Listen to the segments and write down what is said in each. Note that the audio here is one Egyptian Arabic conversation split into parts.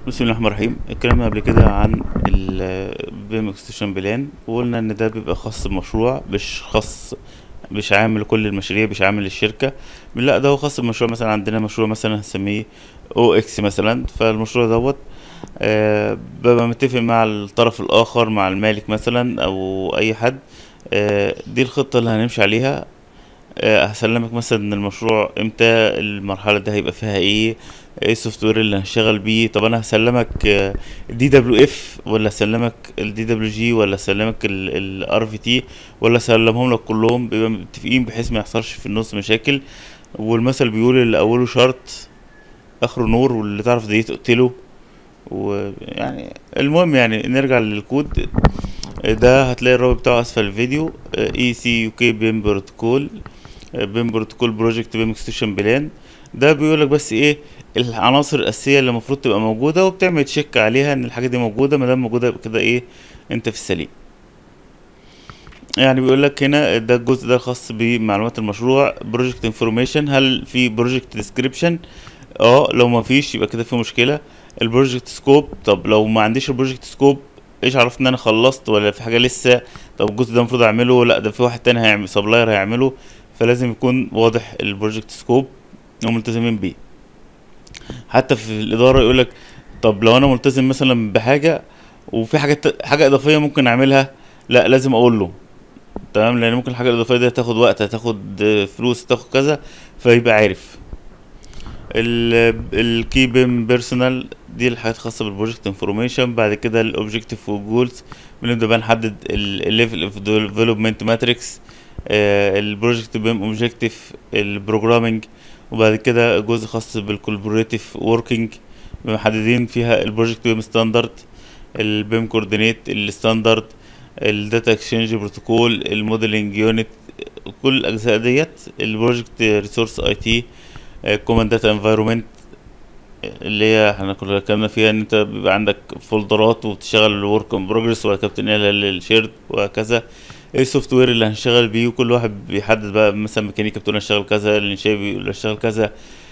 بسم الله الرحمن الرحيم اتكلمنا قبل كده عن البيم اكستنشن بلان وقلنا ان ده بيبقى خاص بمشروع مش خاص مش عامل لكل المشاريع مش عامل للشركة لا ده هو خاص بمشروع مثلا عندنا مشروع مثلا هنسميه او اكس مثلا فالمشروع دوت آه ببقى متفق مع الطرف الاخر مع المالك مثلا او اي حد آه دي الخطة اللي هنمشي عليها آه، هسلمك مثلا المشروع امتى المرحلة دي هيبقى فيها ايه ايه السوفت وير اللي هنشتغل بيه طب انا هسلمك دي دبليو اف ولا هسلمك الدي دبليو جي ولا هسلمك الار في تي ولا هسلمهم لك كلهم بيبقى متفقين بحيث ما يحصلش في النص مشاكل والمثل بيقول اللي اوله شرط اخره نور واللي تعرف دي تقتله ويعني المهم يعني نرجع للكود ده هتلاقي الرابط بتاعه اسفل الفيديو اي سي يو كي بيم بروتوكول بيم بروتوكول بروجكت بيم اكستنشن بلان ده بيقول لك بس ايه العناصر الاساسيه اللي المفروض تبقى موجوده وبتعمل تشيك عليها ان الحاجه دي موجوده ما دام موجوده يبقى كده ايه انت في السليم يعني بيقول لك هنا ده الجزء ده الخاص بمعلومات المشروع بروجكت انفورميشن هل في بروجكت ديسكريبشن اه لو ما فيش يبقى كده في مشكله البروجكت سكوب طب لو ما عنديش البروجكت سكوب ايش عرفت ان انا خلصت ولا في حاجه لسه طب الجزء ده المفروض اعمله لا ده في واحد تاني هيعمل سبلاير هيعمله فلازم يكون واضح البروجكت سكوب وملتزمين بيه حتى في الاداره يقول لك طب لو انا ملتزم مثلا بحاجه وفي حاجات حاجه اضافيه ممكن اعملها لا لازم اقول له تمام لان ممكن الحاجه الاضافيه دي هتاخد وقت هتاخد فلوس هتاخد كذا فيبقى عارف الكي بيم بيرسونال دي الحاجات الخاصه بالبروجكت انفورميشن بعد كده الاوبجكتيف والجولز بنبدا بقى نحدد الليفل اوف ديفلوبمنت ماتريكس البروجكت بيم اوبجكتيف البروجرامينج وبعد كده جزء خاص بالكولابوريتيف وركينج محددين فيها البروجكت بيم ستاندرد البيم كوردينيت الستاندرد الداتا اكسشينج بروتوكول الموديلنج يونت كل الاجزاء ديت البروجكت ريسورس اي تي كوماند داتا انفايرومنت اللي هي احنا كنا اتكلمنا فيها ان انت بيبقى عندك فولدرات وبتشتغل الورك ان بروجرس وبعد كده بتنقلها للشيرد وهكذا ايه السوفت وير اللي هنشتغل بيه وكل واحد بيحدد بقى مثلا ميكانيكا بتقول هنشتغل كذا الانشاء بيقول هنشتغل كذا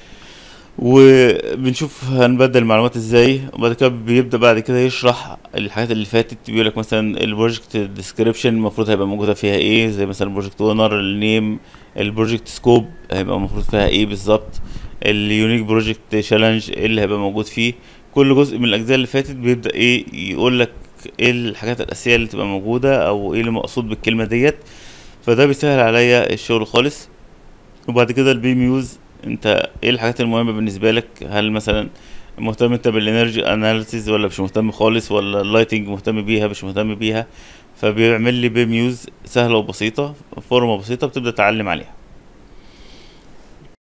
وبنشوف هنبدل المعلومات ازاي وبعد كده بيبدا بعد كده يشرح الحاجات اللي فاتت بيقول لك مثلا البروجكت ديسكريبشن المفروض هيبقى موجوده فيها ايه زي مثلا البروجكت اونر النيم البروجكت سكوب هيبقى المفروض فيها ايه بالظبط اليونيك بروجكت تشالنج ايه اللي هيبقى موجود فيه كل جزء من الاجزاء اللي فاتت بيبدا ايه يقول لك ايه الحاجات الاساسيه اللي تبقى موجوده او ايه اللي مقصود بالكلمه ديت فده بيسهل عليا الشغل خالص وبعد كده البي ميوز انت ايه الحاجات المهمه بالنسبه لك هل مثلا مهتم انت بالانرجي اناليسيز ولا مش مهتم خالص ولا اللايتنج مهتم بيها مش مهتم بيها فبيعمل لي بي ميوز سهله وبسيطه فورمه بسيطه بتبدا تعلم عليها